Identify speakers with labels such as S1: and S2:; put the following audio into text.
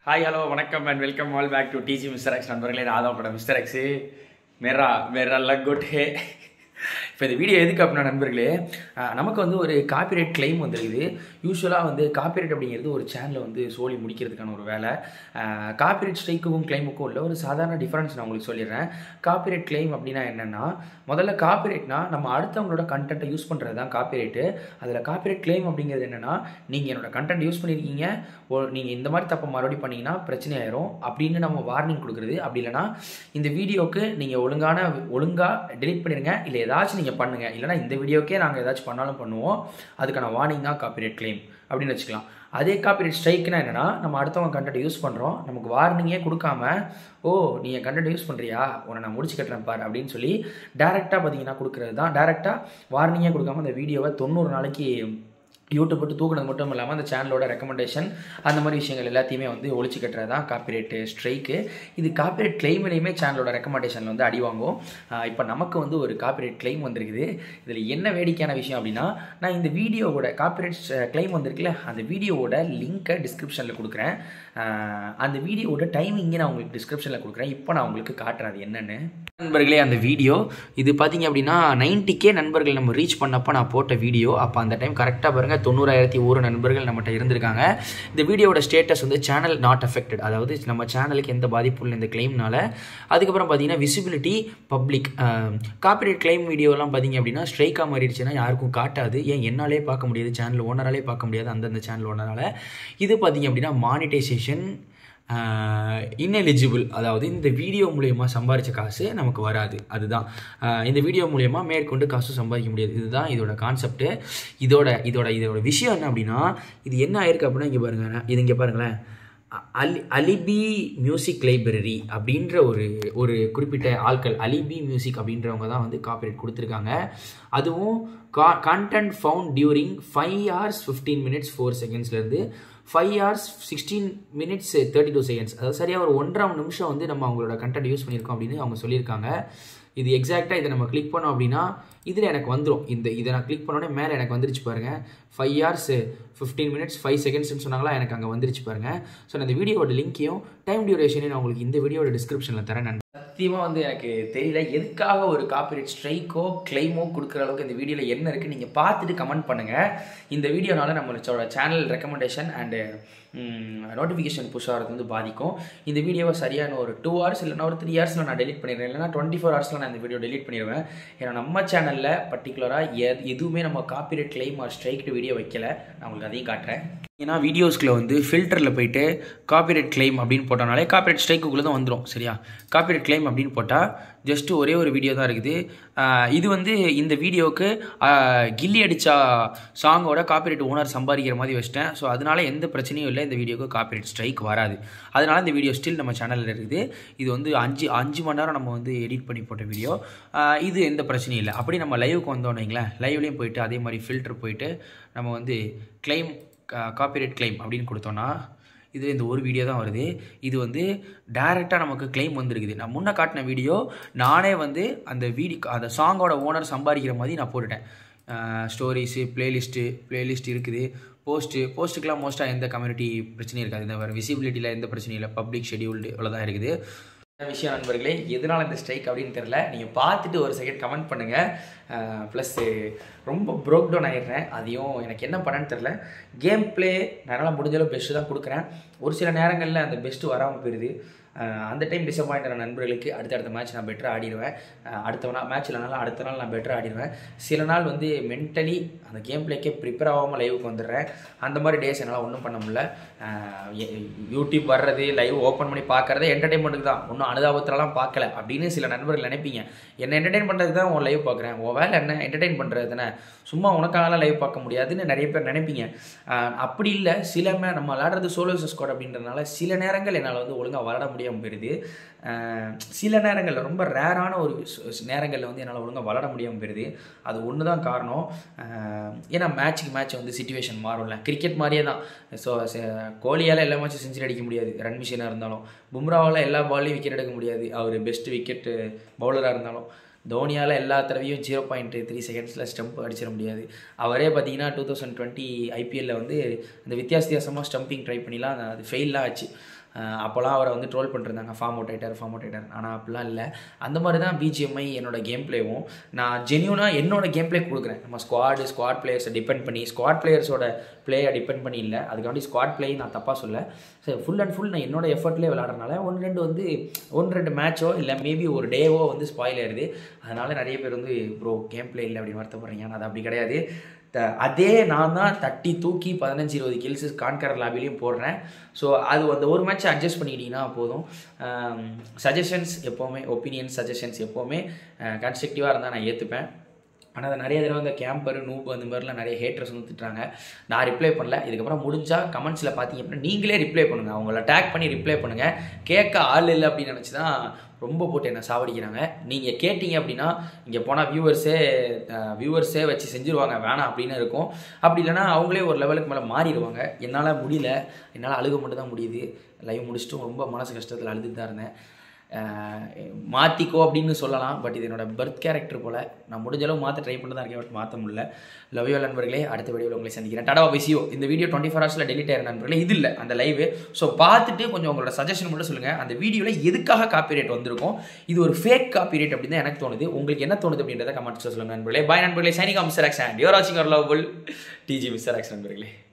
S1: hi hello வணக்கம் and welcome all back to DG mister X நண்பர்களே நான் தான் படம் மிஸ்டர் எக்ஸு மேரா மேரா லக் குட் ஹே இப்போ இந்த வீடியோ எதுக்கு அப்படின்னா நண்பர்களே அஹ், நமக்கு வந்து ஒரு காப்பிரைட் claim வந்துருக்குது யூஸ்வலாக வந்து காப்பிரைட் அப்படிங்கிறது ஒரு சேனலை வந்து சோலி முடிக்கிறதுக்கான ஒரு வேலை காப்பிரைட் ஸ்ட்ரைக்குக்கும் கிளைமுக்கும் உள்ள ஒரு சாதாரண டிஃபரன்ஸ் நான் உங்களுக்கு சொல்லிடுறேன் காப்பிரைட் claim அப்படின்னா என்னென்னா முதல்ல காப்பிரைட்னா நம்ம அடுத்தவங்களோட கண்டென்ட்டை யூஸ் பண்ணுறது தான் காப்பிரைட்டு அதில் காப்பிரைட் claim அப்படிங்கிறது என்னென்னா நீங்கள் என்னோட கண்டென்ட் யூஸ் பண்ணியிருக்கீங்க நீங்கள் இந்த மாதிரி தப்பை மறுபடியும் பண்ணீங்கன்னா பிரச்சனை ஆயிரும் அப்படின்னு நம்ம வார்னிங் கொடுக்குறது அப்படி இல்லைன்னா இந்த வீடியோக்கு நீங்கள் ஒழுங்கான ஒழுங்காக delete பண்ணிடுங்க இல்லை ஏதாச்சும் நீங்கள் பண்ணுங்கள் இல்லைனா இந்த வீடியோக்கே நாங்கள் ஏதாச்சும் பண்ணாலும் பண்ணுவோம் அதுக்கான வார்னிங் தான் காப்பிரைட் claim அப்படின்னு வச்சுக்கலாம் அதே காப்பிரைட் ஸ்ட்ரைக்னா என்னென்னா நம்ம அடுத்தவங்க கண்டென்ட் யூஸ் பண்ணுறோம் நமக்கு வார்னிங்கே கொடுக்காம ஓ நீ என் கண்டென்ட் யூஸ் பண்ணுறியா உன்னை நான் முடிச்சு கட்டுறேன் பார் அப்படின்னு சொல்லி டேரெக்டாக பார்த்தீங்கன்னா கொடுக்குறது தான் டேரெக்டாக வார்னிங்கே கொடுக்காம அந்த வீடியோவை தொண்ணூறு நாளைக்கு யூடியூப் போட்டு தூக்குனது மட்டும் இல்லாமல் அந்த சேனலோட ரெக்கமெண்டேஷன் அந்த மாதிரி விஷயங்கள் எல்லாத்தையுமே வந்து ஒழிச்சு கட்டுறது தான் காப்பிரைட்டு ஸ்ட்ரைக்கு இது காப்பிரைட் கிளைம்லேயுமே சேனலோட ரெக்கமெண்டேஷனில் வந்து அடி வாங்கும் இப்போ நமக்கு வந்து ஒரு காப்பிரைட் கிளைம் வந்திருக்குது இதில் என்ன வேடிக்கையான விஷயம் அப்படின்னா நான் இந்த வீடியோவோட காப்பிரைட் கிளைம் வந்திருக்குல்ல அந்த வீடியோவோட லிங்க்கை டிஸ்கிரிப்ஷனில் கொடுக்குறேன் ஆஹ் அந்த வீடியோவோட டைமிங்கை நான் உங்களுக்கு டிஸ்கிரிப்ஷனில் கொடுக்குறேன் இப்போ நான் உங்களுக்கு காட்டுறேன் அது என்னென்னு நண்பர்களே அந்த வீடியோ இது பார்த்தீங்க அப்படின்னா 90k கே நண்பர்கள் நம்ம ரீச் பண்ணப்போ நான் போட்ட வீடியோ அப்போ அந்த டைம் கரெக்டாக பாருங்கள் தொண்ணூறாயிரத்தி ஒரு நண்பர்கள் நம்மகிட்ட இருந்திருக்காங்க இந்த வீடியோவோட ஸ்டேட்டஸ் வந்து சேனல் நாட் அஃபெக்டட் அதாவது நம்ம சேனலுக்கு எந்த பாதிப்பும் இல்லை இந்த கிளைம்னால அதுக்கப்புறம் பார்த்தீங்கன்னா விசிபிலிட்டி பப்ளிக் காப்பிரைட் கிளைம் வீடியோலாம் பார்த்தீங்க அப்படின்னா ஸ்ட்ரைக்காக மாறிடுச்சுன்னா யாருக்கும் காட்டாது ஏன் என்னாலே பார்க்க முடியாது சேனல் ஓனராலே பார்க்க முடியாது அந்தந்த சேனல் ஓனரால் இது பார்த்தீங்க அப்படின்னா மானிட்டைசேஷன் இன்எலிஜிபிள் அதாவது இந்த வீடியோ மூலயமா சம்பாரித்த காசு நமக்கு வராது அதுதான் ஆஹ் இந்த வீடியோ மூலயமா மேற்கொண்டு காசு சம்பாதிக்க முடியாது இதுதான் இதோட கான்செப்ட்டு இதோட இதோட இதோட விஷயம் என்ன அப்படின்னா இது என்ன ஆயிருக்கு அப்படின்னா இங்கே பாருங்க இது இங்கே பாருங்களேன் அ- அலி அலிபி மியூசிக் லைப்ரரி அப்படின்ற ஒரு ஒரு குறிப்பிட்ட ஆட்கள் அலிபி மியூசிக் அப்படின்றவங்க தான் வந்து காப்பிரைட் கொடுத்துருக்காங்க அதுவும் கா content found during five hours fifteen minutes four செகண்ட்ஸ்லேருந்து five hours sixteen minutes thirty two seconds அதாவது சரியாக ஒரு ஒன்றரை நிமிஷம் வந்து நம்ம அவங்களோட கண்டென்ட் யூஸ் பண்ணியிருக்கோம் அப்படின்னு அவங்க சொல்லியிருக்காங்க இது எக்ஸாக்டாக இதை நம்ம கிளிக் பண்ணோம் அப்படின்னா இதில் எனக்கு வந்துடும் இந்த இதை நான் கிளிக் பண்ணோடனே மேலே எனக்கு வந்துருச்சு பாருங்கள் five hours fifteen minutes five செகண்ட்ஸ்னு சொன்னாங்களா எனக்கு அங்கே வந்துருச்சு பாருங்கள் ஸோ நான் இந்த வீடியோட லிங்க்கையும் டைம் டியூரேஷனையும் நான் உங்களுக்கு இந்த வீடியோட டிஸ்கிரிப்ஷனில் தரேன் நான் சத்தியமாக வந்து எனக்கு தெரியல எதுக்காக ஒரு காப்பிரைட் ஸ்ட்ரைக்கோ கிளைமோ கொடுக்குற அளவுக்கு இந்த வீடியோவில் என்ன இருக்குது நீங்கள் பார்த்துட்டு கமெண்ட் பண்ணுங்கள் இந்த வீடியோனால நம்மளோட channel recommendation and notification push ஆகிறது வந்து பாதிக்கும் இந்த வீடியோவை சரியான ஒரு டூ ஹவர்ஸ் இல்லைனா ஒரு த்ரீ ஹவர்ஸில் நான் டெலிட் பண்ணிடுறேன் இல்லைனா டுவெண்ட்டி ஃபோர் ஹவர்ஸில் நான் இந்த வீடியோ டெலிட் பண்ணிடுவேன் ஏன்னா நம்ம சேனலில் பர்டிகுலராக எது எதுவுமே நம்ம copyright claim or striked video வைக்கல நான் உங்களுக்கு அதையும் காட்டுறேன் ஏன்னா வீடியோஸ்க்குள்ள வந்து ஃபில்டரில் போயிட்டு காப்பிரைட் கிளைம் அப்படின்னு போட்டோம்னாலே காப்பிரைட் ஸ்ட்ரைக்குள்ளே தான் வந்துடும் சரியா காப்பிரைட் கிளைம் அப்படின்னு போட்டால் ஜஸ்ட்டு ஒரே ஒரு வீடியோ தான் இருக்குது ஆஹ் இது வந்து இந்த வீடியோவுக்கு ஆஹ் கில்லி அடித்தா சாங்கோட காப்பிரைட் ஓனர் சம்பாதிக்கிற மாதிரி வச்சிட்டேன் ஸோ அதனால எந்த பிரச்சனையும் இல்லை இந்த வீடியோக்கு காப்பிரைட் ஸ்ட்ரைக் வராது அதனால இந்த வீடியோ ஸ்டில் நம்ம சேனலில் இருக்குது இது வந்து அஞ்சு அஞ்சு மணி நேரம் நம்ம வந்து எடிட் பண்ணி போட்ட வீடியோ இது எந்த பிரச்சனையும் இல்லை அப்படி நம்ம லைவுக்கு வந்தோம் வைங்களேன் லைவ்லேயும் போயிட்டு அதே மாதிரி ஃபில்டர் போயிட்டு நம்ம வந்து கிளைம் காப்பிரைட் கிளைம் அப்படின்னு கொடுத்தோன்னா இது இந்த ஒரு வீடியோ தான் வருது இது வந்து டைரெக்டாக நமக்கு கிளைம் வந்திருக்குது நான் முன்ன காட்டின வீடியோ நானே வந்து அந்த வீடியோ அந்த சாங்கோட ஓனர் சம்பாதிக்கிற மாதிரி நான் போட்டுட்டேன் ஸ்டோரிஸு பிளேலிஸ்ட்டு பிளேலிஸ்ட் இருக்குது போஸ்ட்டு போஸ்ட்டுக்கெலாம் மோஸ்ட்டாக எந்த கம்யூனிட்டி பிரச்சனையும் இருக்காது இந்த விசிபிலிட்டியில் எந்த பிரச்சனையும் இல்லை பப்ளிக் ஷெடியூல்டு இவ்வளோதான் இருக்குது இந்த விஷயம் நண்பர்களே எதனால் இந்த ஸ்ட்ரைக் அப்படின்னு தெரில நீங்கள் பார்த்துட்டு ஒரு செகண்ட் கமெண்ட் பண்ணுங்கள் ப்ளஸ்ஸு ரொம்ப ப்ரோக் டவுன் ஆகிடுறேன் அதையும் எனக்கு என்ன பண்ணேன்னு தெரில கேம் ப்ளே என்னால் முடிஞ்ச அளவு பெஸ்ட்டு தான் கொடுக்குறேன் ஒரு சில நேரங்களில் அந்த பெஸ்ட்டு வராமல் போயிடுது அஹ் அந்த டைம் டிசப்பாயிண்ட் ஆன நண்பர்களுக்கு அடுத்தடுத்த மேட்ச் நான் பெட்டராக ஆடிடுவேன் அஹ் அடுத்த நாள் மேட்ச் இல்லைனாலும் அடுத்த நாள் நான் பெட்டராக ஆடிடுவேன் சில நாள் வந்து மென்டலி அந்த கேம் பிளேக்கே ப்ரிப்பேர் ஆகாமல் லைவுக்கு வந்துடுறேன் அந்த மாதிரி டேஸ் என்னால் ஒன்றும் பண்ண முடியல அஹ் எ- யூடியூப் வர்றது லைவ் ஓப்பன் பண்ணி பார்க்குறதே என்டர்டைன்மெண்ட்டுக்கு தான் ஒன்றும் அனுதாபத்திலலாம் பார்க்கல அப்படின்னு சில நண்பர்கள் நினைப்பீங்க என்ன என்டர்டைன் பண்ணுறதுக்கு தான் உன் லைவ் பார்க்குறேன் உன் வேலை என்ன என்டர்டைன் பண்ணுறது தானே சும்மா உனக்காகலாம் லைவ் பார்க்க முடியாதுன்னு நிறைய பேர் நினைப்பீங்க அஹ் அப்படி இல்லை சில மே- நம்ம விளாடுறது சோலோ ஸ்குவாட் அப்படின்றதுனால சில நேரங்கள் என்னால் வந்து ஒழுங்காக விளாட முடியாமல் போயிடுது அஹ் சில நேரங்களில் ரொம்ப ரேரான ஒரு நேரங்களில் வந்து என்னால் ஒழுங்காக விளாட முடியாமல் போயிடுது அது ஒன்று தான் காரணம் அஹ் ஏன்னா மேட்ச்சுக்கு மேட்ச் வந்து சுச்சுவேஷன் மாறும்ல கிரிக்கெட் மாதிரியே தான் ஸோ கோலியால் எல்லா மேட்சும் செஞ்சுரி அடிக்க முடியாது ரன் மிஷினாக இருந்தாலும் பும்ராவால் எல்லா பால்லையும் விக்கெட் எடுக்க முடியாது அவர் பெஸ்ட் விக்கெட் பவுலராக இருந்தாலும் தோனியால் எல்லா தடவையும் ஜீரோ பாயிண்ட் த்ரீ செகண்ட்ஸில் ஸ்டம்ப் அடிச்சிட முடியாது அவரே பார்த்தீங்கன்னா டூ தௌசண்ட் டுவெண்ட்டி ஐபிஎல்லில் வந்து இந்த வித்தியாச வித்தியாசமாக ஸ்டம்பிங் ட்ரை பண்ணிலாம் அது ஃபெயிலாக ஆச்சு அஹ் அப்போல்லாம் அவரை வந்து ட்ரோல் பண்ணிருந்தாங்க ஃபார்ம் அவுட் ஆயிட்டார் ஃபார்ம் அவுட் ஆயிட்டார் ஆனால் அப்படிலாம் இல்லை அந்த மாதிரி தான் பிஜிஎம்ஐ என்னோட கேம் பிளேவும் நான் ஜென்யூனாக என்னோட கேம் பிளே கொடுக்குறேன் நம்ம ஸ்குவாடு ஸ்குவாட் பிளேயர்ஸை டிபெண்ட் பண்ணி ஸ்குவாட் பிளேயர்ஸோட பிளேயை டிபெண்ட் பண்ணி இல்லை அதுக்காண்டி ஸ்குவாட் பிளேயும் நான் தப்பாக சொல்ல சரி ஃபுல் அண்ட் ஃபுல் நான் என்னோட எஃபர்ட்லேயே விளாட்றதுனால ஒன்று ரெண்டு வந்து ஒன்று ரெண்டு மேட்சோ இல்லை மேபி ஒரு டேவோ வந்து ஸ்பாயில் ஆயிடுது அதனால நிறைய பேர் வந்து ப்ரோ கேம் பிளே இல்லை அப்படின்னு வருத்தப்படுறீங்க ஆனால் அது அப்படி கிடையாது த- அதே நான் தான் தட்டி தூக்கி பதினஞ்சு இருபது கில்ஸ் கான்கர் லாபிலையும் போடுறேன் ஸோ அது அந்த ஒரு மேட்ச்சை அட்ஜஸ்ட் பண்ணிக்கிட்டிங்கன்னா போதும் சஜஷன்ஸ் எப்போவுமே ஒப்பீனியன் சஜஷன்ஸ் எப்போவுமே கன்ஸ்ட்ரக்டிவாக இருந்தால் நான் ஏற்றுப்பேன் ஆனால் அதை நிறைய தடவை இந்த கேம்பர் நூப் அந்த மாதிரிலாம் நிறைய ஹேட்டர்ஸ் வந்து திட்டுறாங்க நான் ரிப்ளை பண்ணல இதுக்கப்புறம் முடிஞ்சால் கமெண்ட்ஸில் பார்த்தீங்க அப்படின்னா நீங்களே ரிப்ளை பண்ணுங்கள் அவங்கள டேக் பண்ணி ரிப்ளை பண்ணுங்கள் கேட்க ஆள் இல்லை அப்படின்னு நினச்சி தான் ரொம்ப போட்டு என்னை சாவடிக்கிறாங்க நீங்கள் கேட்டீங்க அப்படின்னா இங்கே போனால் வியூவர்ஸே வியூவர்ஸே வச்சு செஞ்சுருவாங்க வேணாம் அப்படின்னு இருக்கும் அப்படி இல்லைன்னா அவங்களே ஒரு லெவலுக்கு மேலே மாறிடுவாங்க என்னால் முடியல என்னால் அழுக மட்டும் தான் முடியுது லைவ் முடிச்சுட்டு ரொம்ப மனசு கஷ்டத்தில் அழுதுட்டு தான் இருந்தேன் அஹ் மாற்றிக்கோ அப்படின்னு சொல்லலாம் பட் இது என்னோட பர்த் கேரக்டர் போல் நான் முடிஞ்ச அளவு மாற்ற ட்ரை பண்ணி தான் இருக்கேன் பட் மாற்ற முடியல லவ் யூ நண்பர்களே அடுத்த வீடியோவில் உங்களை சந்திக்கிறேன் டடா பிசியோ இந்த வீடியோ டுவெண்ட்டி ஃபோர் ஹவர்ஸில் டெலிட் ஆயிரு நண்பர்களே இது இல்லை அந்த லைவ் ஸோ பார்த்துட்டு கொஞ்சம் உங்களோட சஜஷன் மட்டும் சொல்லுங்கள் அந்த வீடியோவில் எதுக்காக காப்பிரைட் வந்திருக்கும் இது ஒரு ஃபேக் காப்பிரைட் அப்படின்னு தான் எனக்கு தோணுது உங்களுக்கு என்ன தோணுது அப்படின்றத கமெண்ட்ஸில் சொல்லுங்கள் நண்பர்களே பாய் நண்பர்களே சைனிகா மிஸ்டர் ஆக்ஸ் அண்ட் யூர் வாட்சிங் our love DG mister ox நண்பர்களே